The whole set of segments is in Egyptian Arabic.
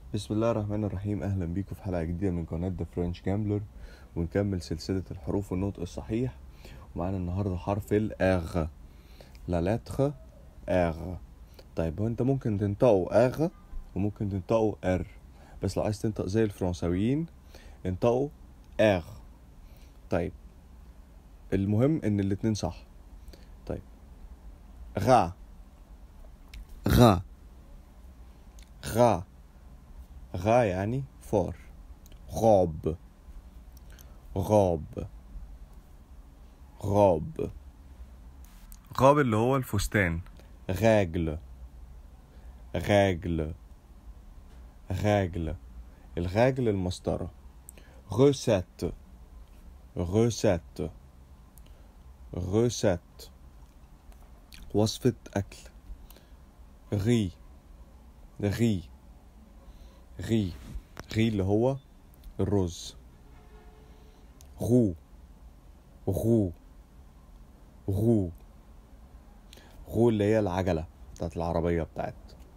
بسم الله الرحمن الرحيم اهلا بيكم في حلقه جديده من قناه ذا فرنش جامبلر ونكمل سلسله الحروف والنطق الصحيح ومعانا النهارده حرف الاغ لا لتر اغ طيب هو انت ممكن تنطقه اغ وممكن تنطقه ار بس لو عايز تنطق زي الفرنساويين انطقه اغ طيب المهم ان الاتنين صح طيب غا غا غا غا يعني فار غاب غاب غاب غاب اللي هو الفستان غاجل غاجل غاجل الغاجل المسطرة غوسات غوسات غوسات وصفة أكل غي غي غي غي اللي هو الرز غو غو غو غو اللي هي العجلة بتاعت العربية بتاعت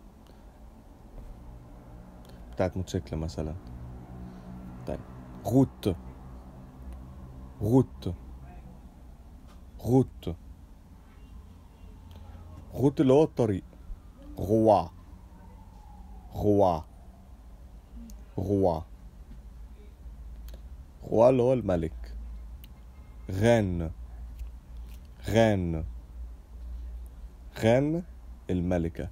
بتاعت موتوسيكل مثلا طيب غوت غوت غوت غوت اللي هو الطريق غوا غوا غوا غوا اللي هو الملك غان غان غان الملكة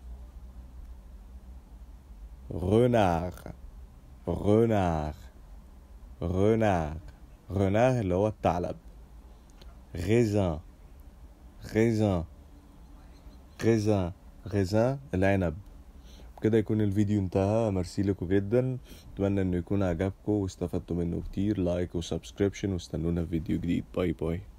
رونار رونار رونار رونار اللي هو الثعلب غيزان غيزان غيزان غيزان العنب بكده يكون الفيديو انتهى ميرسي لكم جدا اتمنى انه يكون عجبكم واستفدتوا منه كتير لايك وسبسكريبشن واستنونا في فيديو جديد باي باي